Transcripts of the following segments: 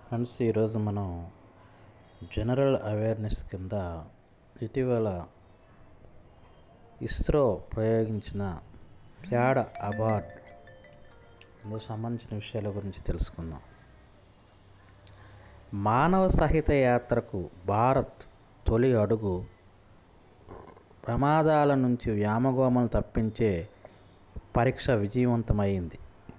friends ఈరోజు మనం general awareness కింద ఇటీవల ఇస్రో ప్రయోగించిన ప్యాడ్ అవార్డ్ అందుకు సంబంధించిన విషయాల గురించి తెలుసుకుందాం మానవ సహిత యాత్రకు భారత్ తొలి అడుగు ప్రమాదాల నుంచి వ్యామగోమలు తప్పించే పరీక్ష విజయవంతమైంది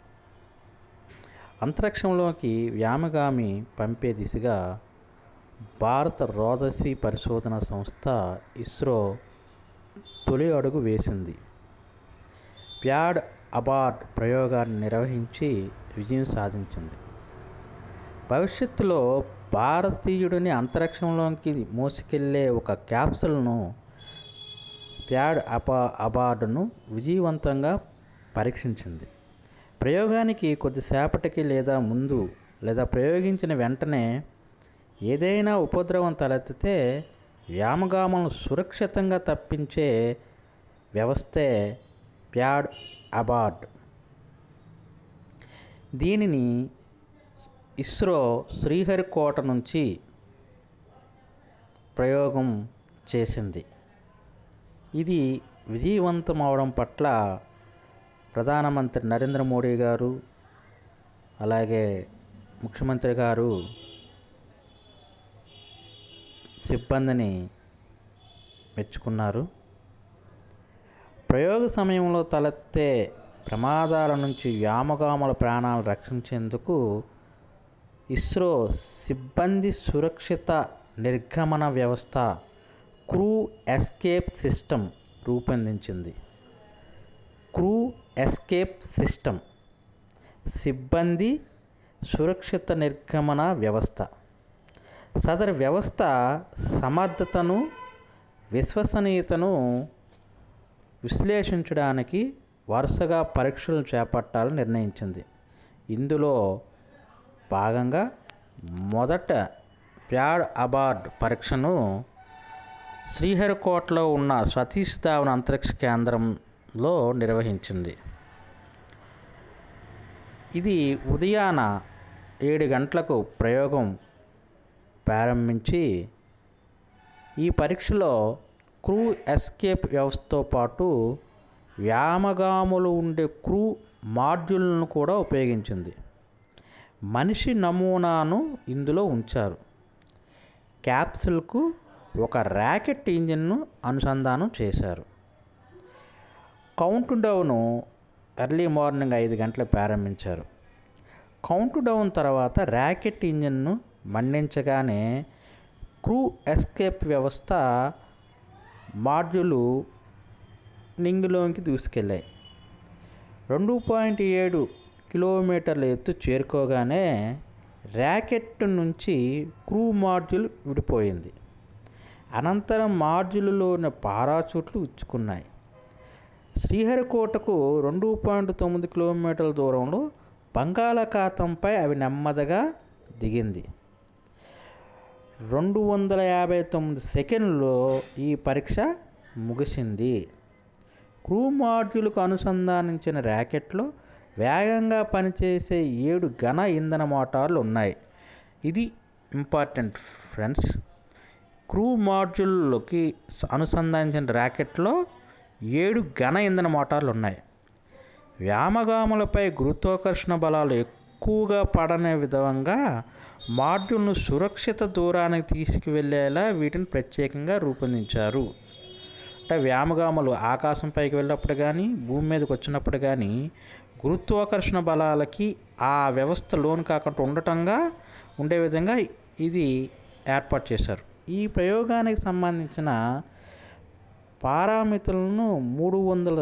అంతరిక్షంలోకి వ్యామగామి పంపే దిశగా భారత రోదసి పరిశోధన సంస్థ ఇస్రో తొలి అడుగు వేసింది ప్యాడ్ అబార్డ్ ప్రయోగాన్ని నిర్వహించి విజయం సాధించింది భవిష్యత్తులో భారతీయుడిని అంతరిక్షంలోకి మోసుకెళ్లే ఒక క్యాప్సుల్ను ప్యాడ్ అబా అబార్డును విజయవంతంగా పరీక్షించింది ప్రయోగానికి కొద్దిసేపటికి లేదా ముందు లేదా ప్రయోగించిన వెంటనే ఏదైనా ఉపద్రవం తలెత్తితే వ్యామగామలను సురక్షితంగా తప్పించే వ్యవస్థే ప్యాడ్ అబార్డ్ దీనిని ఇస్రో శ్రీహరికోట నుంచి ప్రయోగం చేసింది ఇది విజయవంతం అవడం పట్ల ప్రధానమంత్రి నరేంద్ర మోడీ గారు అలాగే ముఖ్యమంత్రి గారు సిబ్బందిని మెచ్చుకున్నారు ప్రయోగ సమయంలో తలెత్తే ప్రమాదాల నుంచి వ్యామగాముల ప్రాణాలు రక్షించేందుకు ఇస్రో సిబ్బంది సురక్షిత నిర్గమన వ్యవస్థ క్రూ ఎస్కేప్ సిస్టమ్ రూపొందించింది క్రూ ఎస్కేప్ సిస్టమ్ సిబ్బంది సురక్షిత నిర్గమన వ్యవస్థ సదరు వ్యవస్థ సమర్థతను విశ్వసనీయతను విశ్లేషించడానికి వరుసగా పరీక్షలు చేపట్టాలని నిర్ణయించింది ఇందులో భాగంగా మొదట ప్యాడ్ అబార్డ్ పరీక్షను శ్రీహరికోటలో ఉన్న సతీష్ ధావన్ అంతరిక్ష కేంద్రంలో నిర్వహించింది ఇది ఉదయాన ఏడు గంటలకు ప్రయోగం ప్రారంభించి ఈ పరీక్షలో క్రూ ఎస్కేప్ వ్యవస్థతో పాటు వ్యామగాములు ఉండే క్రూ మాడ్యూల్ను కూడా ఉపయోగించింది మనిషి నమూనాను ఇందులో ఉంచారు క్యాప్సుల్కు ఒక ర్యాకెట్ ఇంజిన్ను అనుసంధానం చేశారు కౌంట్ డౌను ఎర్లీ మార్నింగ్ ఐదు గంటలకు ప్రారంభించారు కౌంట్ డౌన్ తర్వాత ర్యాకెట్ ఇంజిన్ను మండించగానే క్రూ ఎస్కేప్ వ్యవస్థ మాడ్యూలు నింగిలోకి దూసుకెళ్ళాయి రెండు పాయింట్ ఏడు కిలోమీటర్ల ఎత్తు చేరుకోగానే ర్యాకెట్ నుంచి క్రూ మాడ్యూల్ విడిపోయింది అనంతరం మాడ్యూలులోని పారాచూట్లు ఉచ్చుకున్నాయి శ్రీహరికోటకు రెండు పాయింట్ తొమ్మిది కిలోమీటర్ల దూరంలో బంగాళాఖాతంపై అవి నెమ్మదిగా దిగింది రెండు వందల యాభై తొమ్మిది సెకండ్లో ఈ పరీక్ష ముగిసింది క్రూ మాడ్యూల్కు అనుసంధానించిన ర్యాకెట్లో వేగంగా పనిచేసే ఏడు ఘన ఇంధన మోటార్లు ఉన్నాయి ఇది ఇంపార్టెంట్ ఫ్రెండ్స్ క్రూ మాడ్యూల్లోకి అనుసంధానించిన ర్యాకెట్లో ఏడు ఘన ఇంధన మోటార్లు ఉన్నాయి వ్యామగాములపై గురుత్వాకర్షణ బలాలు ఎక్కువగా పడనే విధంగా మాడ్యూల్ను సురక్షిత దూరానికి తీసుకువెళ్ళేలా వీటిని ప్రత్యేకంగా రూపొందించారు అంటే వ్యామగాములు ఆకాశం పైకి వెళ్ళినప్పుడు కానీ భూమి మీదకి వచ్చినప్పుడు కానీ గురుత్వాకర్షణ బలాలకి ఆ వ్యవస్థ లోన్ కాకుండా ఉండటంగా ఉండే విధంగా ఇది ఏర్పాటు చేశారు ఈ ప్రయోగానికి సంబంధించిన పారామితులను మూడు వందల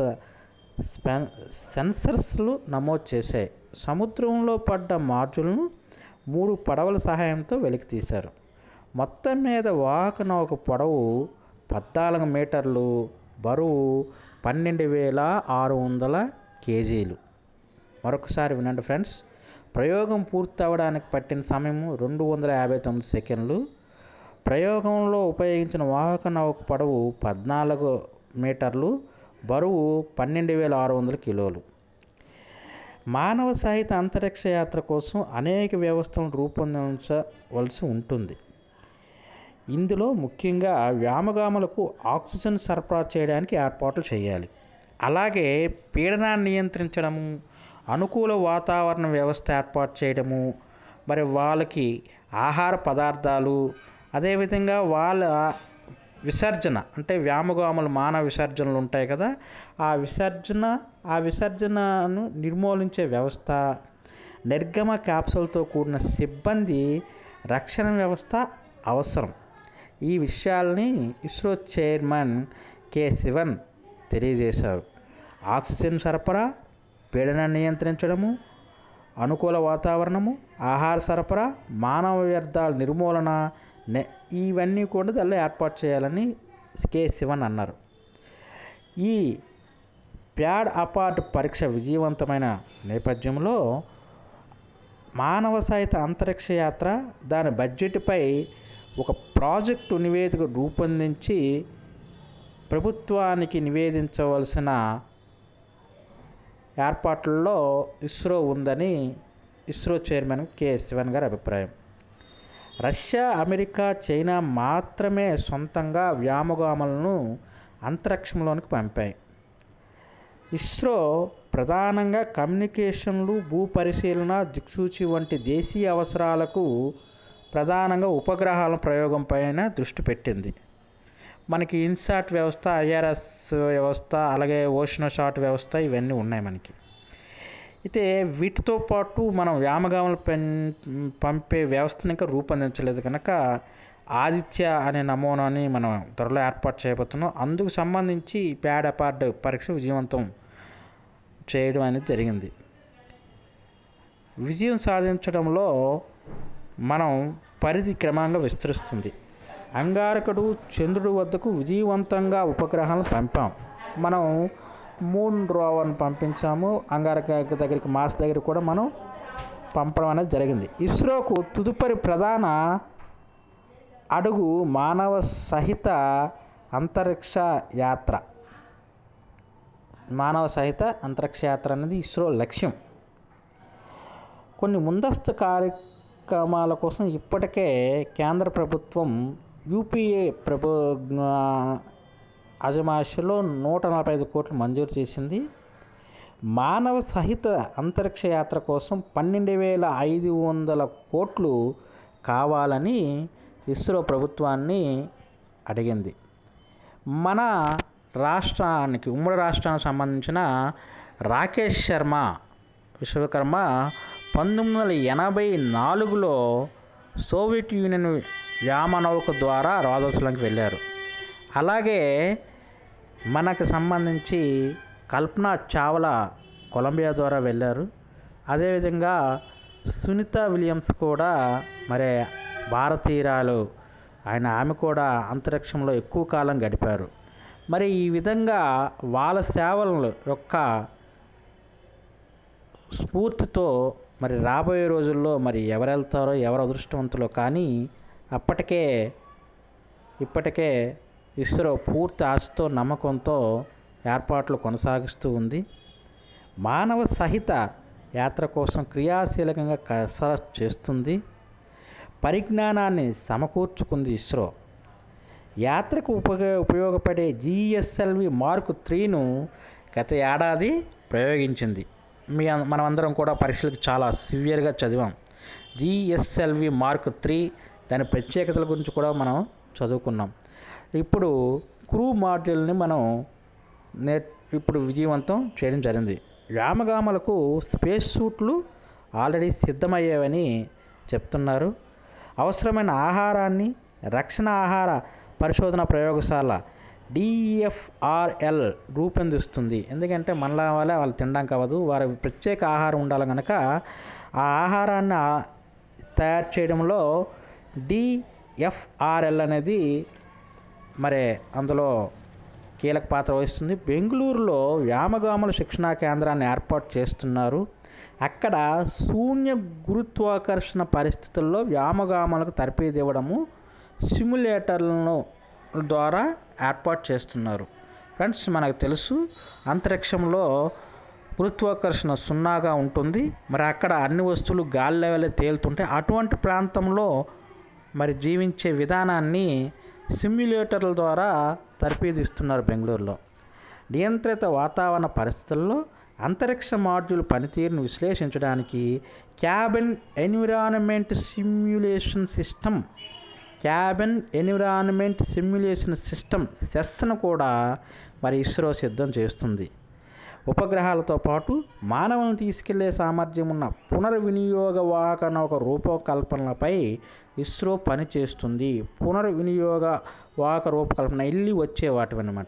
సెన్సర్స్లు నమోదు చేశాయి సముద్రంలో పడ్డ మాడ్యూల్ను మూడు పడవల సహాయంతో వెలికి తీశారు మొత్తం మీద వాహక నౌక పొడవు పద్నాలుగు మీటర్లు బరువు పన్నెండు వేల ఆరు వందల కేజీలు మరొకసారి వినండి ఫ్రెండ్స్ ప్రయోగం పూర్తి అవ్వడానికి పట్టిన సమయం రెండు వందల యాభై తొమ్మిది సెకండ్లు ప్రయోగంలో ఉపయోగించిన వాహక నౌక పొడవు పద్నాలుగు మీటర్లు బరువు పన్నెండు వేల ఆరు వందల కిలోలు మానవ సహిత అంతరిక్ష యాత్ర కోసం అనేక వ్యవస్థలను రూపొందించవలసి ఉంటుంది ఇందులో ముఖ్యంగా వ్యామగాములకు ఆక్సిజన్ సరఫరా చేయడానికి ఏర్పాట్లు చేయాలి అలాగే పీడనాన్ని నియంత్రించడము అనుకూల వాతావరణ వ్యవస్థ ఏర్పాటు చేయడము మరి వాళ్ళకి ఆహార పదార్థాలు అదేవిధంగా వాళ్ళ విసర్జన అంటే వ్యామగాములు మానవ విసర్జనలు ఉంటాయి కదా ఆ విసర్జన ఆ విసర్జనను నిర్మూలించే వ్యవస్థ నిర్గమ క్యాప్సూల్తో కూడిన సిబ్బంది రక్షణ వ్యవస్థ అవసరం ఈ విషయాల్ని ఇస్రో చైర్మన్ కె శివన్ తెలియజేశారు ఆక్సిజన్ సరఫరా పీడన నియంత్రించడము అనుకూల వాతావరణము ఆహార సరఫరా మానవ వ్యర్థాల నిర్మూలన నె- ఇవన్నీ కూడా దానిలో ఏర్పాటు చేయాలని కె శివన్ అన్నారు ఈ ప్యాడ్ అపార్ట్ పరీక్ష విజయవంతమైన నేపథ్యంలో మానవ సహిత అంతరిక్ష యాత్ర దాని బడ్జెట్పై ఒక ప్రాజెక్టు నివేదిక రూపొందించి ప్రభుత్వానికి నివేదించవలసిన ఏర్పాట్లలో ఇస్రో ఉందని ఇస్రో చైర్మన్ కె శివన్ గారి అభిప్రాయం రష్యా అమెరికా చైనా మాత్రమే సొంతంగా వ్యామగాములను అంతరిక్షంలోనికి పంపాయి ఇస్రో ప్రధానంగా కమ్యూనికేషన్లు భూ పరిశీలన దిక్సూచి వంటి దేశీయ అవసరాలకు ప్రధానంగా ఉపగ్రహాల ప్రయోగం పైన దృష్టి పెట్టింది మనకి ఇన్సాట్ వ్యవస్థ ఐఆర్ఎస్ వ్యవస్థ అలాగే ఓషనోషాట్ వ్యవస్థ ఇవన్నీ ఉన్నాయి మనకి అయితే వీటితో పాటు మనం వ్యామగాములు పెన్ పంపే వ్యవస్థను ఇంకా రూపొందించలేదు కనుక ఆదిత్య అనే నమూనాని మనం త్వరలో ఏర్పాటు చేయబోతున్నాం అందుకు సంబంధించి ప్యాడ్ అపార్ట్ పరీక్ష విజయవంతం చేయడం అనేది జరిగింది విజయం సాధించడంలో మనం పరిధి క్రమంగా విస్తరిస్తుంది అంగారకుడు చంద్రుడి వద్దకు విజయవంతంగా ఉపగ్రహాలను పంపాం మనం మూన్ రోవర్ని పంపించాము అంగారక దగ్గరికి మార్స్ దగ్గర కూడా మనం పంపడం అనేది జరిగింది ఇస్రోకు తదుపరి ప్రధాన అడుగు మానవ సహిత అంతరిక్ష యాత్ర మానవ సహిత అంతరిక్ష యాత్ర అనేది ఇస్రో లక్ష్యం కొన్ని ముందస్తు కార్యక్రమాల కోసం ఇప్పటికే కేంద్ర ప్రభుత్వం యూపీఏ ప్రభు అజమాషలో నూట నలభై ఐదు కోట్లు మంజూరు చేసింది మానవ సహిత అంతరిక్ష యాత్ర కోసం పన్నెండు వేల ఐదు వందల కోట్లు కావాలని ఇస్రో ప్రభుత్వాన్ని అడిగింది మన రాష్ట్రానికి ఉమ్మడి రాష్ట్రానికి సంబంధించిన రాకేష్ శర్మ విశ్వకర్మ పంతొమ్మిది వందల ఎనభై నాలుగులో సోవియట్ యూనియన్ వ్యామనౌక ద్వారా రాజోత్సవంకి వెళ్ళారు అలాగే మనకు సంబంధించి కల్పన చావ్లా కొలంబియా ద్వారా వెళ్ళారు అదేవిధంగా సునీత విలియమ్స్ కూడా మరి భారతీయురాలు ఆయన ఆమె కూడా అంతరిక్షంలో ఎక్కువ కాలం గడిపారు మరి ఈ విధంగా వాళ్ళ సేవల యొక్క స్ఫూర్తితో మరి రాబోయే రోజుల్లో మరి ఎవరు వెళ్తారో ఎవరు అదృష్టవంతులో కానీ అప్పటికే ఇప్పటికే ఇస్రో పూర్తి ఆశతో నమ్మకంతో ఏర్పాట్లు కొనసాగిస్తూ ఉంది మానవ సహిత యాత్ర కోసం క్రియాశీలకంగా కసరత్తు చేస్తుంది పరిజ్ఞానాన్ని సమకూర్చుకుంది ఇస్రో యాత్రకు ఉపయోగ ఉపయోగపడే జిఎస్ఎల్వి మార్క్ త్రీను గత ఏడాది ప్రయోగించింది మీ అం- మనమందరం కూడా పరీక్షలకు చాలా సివియర్గా చదివాం జిఎస్ఎల్వి మార్క్ త్రీ దాని ప్రత్యేకతల గురించి కూడా మనం చదువుకున్నాం ఇప్పుడు క్రూ మాడ్యూల్ని మనం నే ఇప్పుడు విజయవంతం చేయడం జరిగింది వ్యామగాములకు స్పేస్ సూట్లు ఆల్రెడీ సిద్ధమయ్యావని చెప్తున్నారు అవసరమైన ఆహారాన్ని రక్షణ ఆహార పరిశోధన ప్రయోగశాల డిఎఫ్ఆర్ఎల్ రూపొందిస్తుంది ఎందుకంటే మనలా వాళ్ళే వాళ్ళు తినడానికి అవ్వదు వారి ప్రత్యేక ఆహారం ఉండాలి కనుక ఆ ఆహారాన్ని ఆ- తయారు చేయడంలో డిఎఫ్ఆర్ఎల్ అనేది మరి అందులో కీలక పాత్ర వహిస్తుంది బెంగళూరులో వ్యామగాముల శిక్షణా కేంద్రాన్ని ఏర్పాటు చేస్తున్నారు అక్కడ శూన్య గురుత్వాకర్షణ పరిస్థితుల్లో వ్యామగాములకు తర్ఫీదు ఇవ్వడము సిమ్యులేటర్లను ద్వారా ఏర్పాటు చేస్తున్నారు ఫ్రెండ్స్ మనకు తెలుసు అంతరిక్షంలో గురుత్వాకర్షణ సున్నాగా ఉంటుంది మరి అక్కడ అన్ని వస్తువులు గాలి లెవెల్ తేలుతుంటే అటువంటి ప్రాంతంలో మరి జీవించే విధానాన్ని సిమ్యులేటర్ల ద్వారా తర్పీదిస్తున్నారు బెంగళూరులో నియంత్రిత వాతావరణ పరిస్థితుల్లో అంతరిక్ష మాడ్యూల్ పనితీరును విశ్లేషించడానికి cabin environment simulation system cabin environment simulation system సెస్ను కూడా మరి ఇస్రో సిద్ధం చేస్తుంది ఉపగ్రహాలతో పాటు మానవులను తీసుకెళ్లే సామర్థ్యం ఉన్న పునర్వినియోగ వాహక నౌక రూపకల్పనలపై ఇస్రో పనిచేస్తుంది పునర్వినియోగ వాహక రూపకల్పన వెళ్ళి వచ్చే వాటివన్నమాట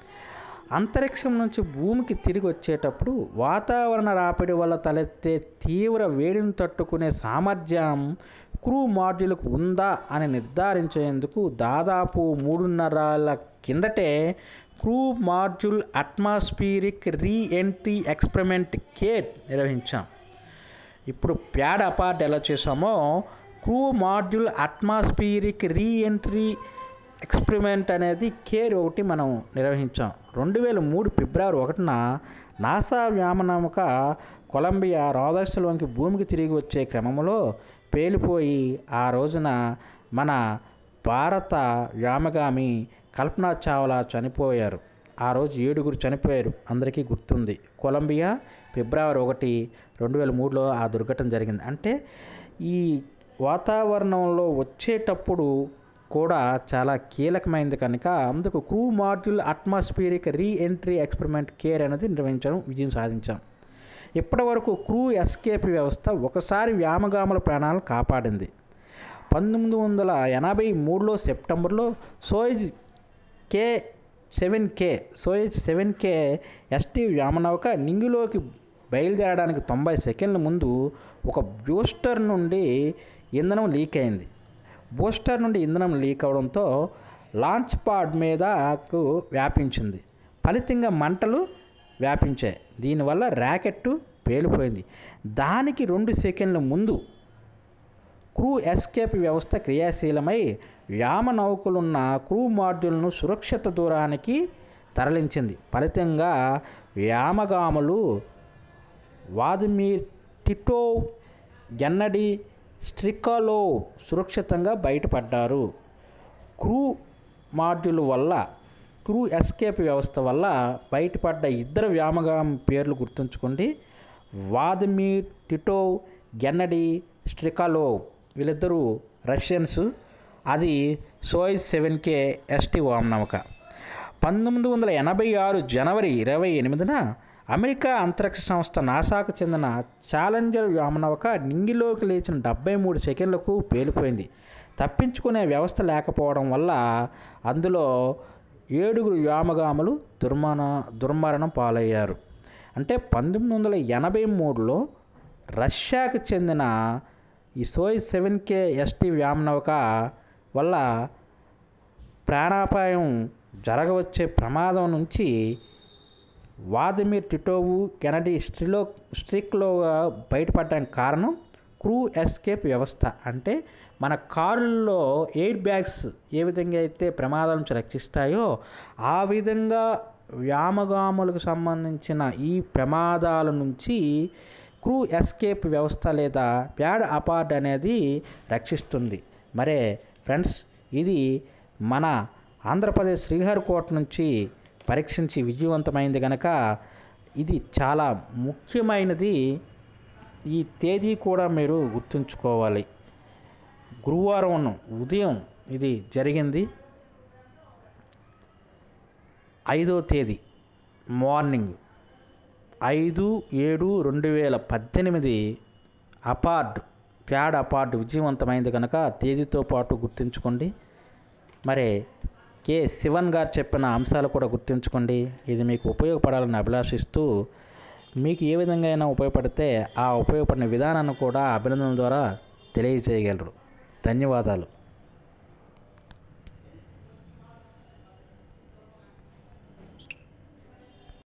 అంతరిక్షం నుంచి భూమికి తిరిగి వచ్చేటప్పుడు వాతావరణ రాపిడి వల్ల తలెత్తే తీవ్ర వేడిని తట్టుకునే సామర్థ్యం క్రూ మాడ్యూల్కు ఉందా అని నిర్ధారించేందుకు దాదాపు మూడున్నరాల కిందటే crew module atmospheric re entry experiment కేట్ నిర్వహించాం ఇప్పుడు ప్యాడ్ అపార్ట్ ఎలా చేసామో crew module atmospheric re entry experiment అనేది కేర్ ఒకటి మనం నిర్వహించాం రెండు వేల మూడు ఫిబ్రవరి ఒకటిన నాసా వ్యామనముక కొలంబియా రాధాశ్రలోనికి భూమికి తిరిగి వచ్చే క్రమంలో పేలిపోయి ఆ రోజున మన భారత వ్యామగామి కల్పనా చావ్లా చనిపోయారు ఆ రోజు ఏడుగురు చనిపోయారు అందరికీ గుర్తుంది కొలంబియా ఫిబ్రవరి ఒకటి రెండు వేల మూడులో ఆ దుర్ఘటన జరిగింది అంటే ఈ వాతావరణంలో వచ్చేటప్పుడు కూడా చాలా కీలకమైనది కనుక అందుకు crew module atmospheric re entry experiment CARE అనేది నిర్వహించడం విజయం సాధించాం ఇప్పటి వరకు క్రూ ఎస్కేప్ వ్యవస్థ ఒకసారి వ్యామగాముల ప్రాణాలను కాపాడింది పంతొమ్మిది వందల ఎనభై మూడులో సెప్టెంబర్లో Soyuz K seven K Soyuz seven K ST వ్యామనౌక నింగిలోకి బయలుదేరడానికి తొంభై సెకండ్ల ముందు ఒక బూస్టర్ నుండి ఇంధనం లీక్ అయింది బూస్టర్ నుండి ఇంధనం లీక్ అవడంతో లాంచ్ పాడ్ మీదకు వ్యాపించింది ఫలితంగా మంటలు వ్యాపించాయి దీనివల్ల ర్యాకెట్ పేలిపోయింది దానికి రెండు సెకండ్ల ముందు క్రూ ఎస్కేప్ వ్యవస్థ క్రియాశీలమై వ్యామ నౌకలున్న క్రూ మాడ్యూల్ను సురక్షిత దూరానికి తరలించింది ఫలితంగా వ్యామగాములు వాదిమీర్ టిటో గెన్నడి స్ట్రికాలో సురక్షితంగా బయటపడ్డారు క్రూ మాడ్యూల్ వల్ల క్రూ ఎస్కేప్ వ్యవస్థ వల్ల బయటపడ్డ ఇద్దరు వ్యామగామి పేర్లు గుర్తుంచుకోండి వాదిమీర్ టిటో గెన్నడి స్ట్రికాలో వీళ్ళిద్దరూ రష్యన్స్ అది సోయిజ్ సెవెన్ కే ఎస్టీ వామనమక పంతొమ్మిది వందల ఎనభై ఆరు జనవరి ఇరవై ఎనిమిదిన అమెరికా అంతరిక్ష సంస్థ నాసాకు చెందిన ఛాలెంజర్ వ్యామనవక నింగిలోకి లేచిన డెబ్బై మూడు సెకండ్లకు పేలిపోయింది తప్పించుకునే వ్యవస్థ లేకపోవడం వల్ల అందులో ఏడుగురు వ్యామగాములు దుర్మరణ దుర్మరణం పాలయ్యారు అంటే పంతొమ్మిది వందల ఎనభై మూడులో రష్యాకు చెందిన ఈ సోయ్ సెవెన్ కే ఎస్టీ వ్యామనౌక వల్ల ప్రాణాపాయం జరగవచ్చే ప్రమాదం నుంచి వాదిమిర్ టిటోవు కెనడీ స్ట్రిలో స్ట్రిక్లో బయటపడడానికి కారణం క్రూ ఎస్కేప్ వ్యవస్థ అంటే మన కారుల్లో ఎయిర్ బ్యాగ్స్ ఏ విధంగా అయితే ప్రమాదాల నుంచి రక్షిస్తాయో ఆ విధంగా వ్యామగాములకు సంబంధించిన ఈ ప్రమాదాల నుంచి క్రూ ఎస్కేప్ వ్యవస్థ లేదా ప్యాడ్ అపార్ట్ అనేది రక్షిస్తుంది మరే ఫ్రెండ్స్ ఇది మన ఆంధ్రప్రదేశ్ శ్రీహరికోట నుంచి పరీక్షించి విజయవంతమైంది కనుక ఇది చాలా ముఖ్యమైనది ఈ తేదీ కూడా మీరు గుర్తుంచుకోవాలి గురువారం ఉదయం ఇది జరిగింది ఐదో తేదీ మార్నింగ్ ఐదు ఏడు రెండు వేల పద్దెనిమిది అపార్డ్ ప్యాడ్ అపార్డ్ విజయవంతమైంది కనుక తేదీతో పాటు గుర్తుంచుకోండి మరి కె శివన్ గారు చెప్పిన అంశాలు కూడా గుర్తుంచుకోండి ఇది మీకు ఉపయోగపడాలని అభిలాషిస్తూ మీకు ఏ విధంగా అయినా ఉపయోగపడితే ఆ ఉపయోగపడిన విధానాన్ని కూడా అభినందనల ద్వారా తెలియజేయగలరు ధన్యవాదాలు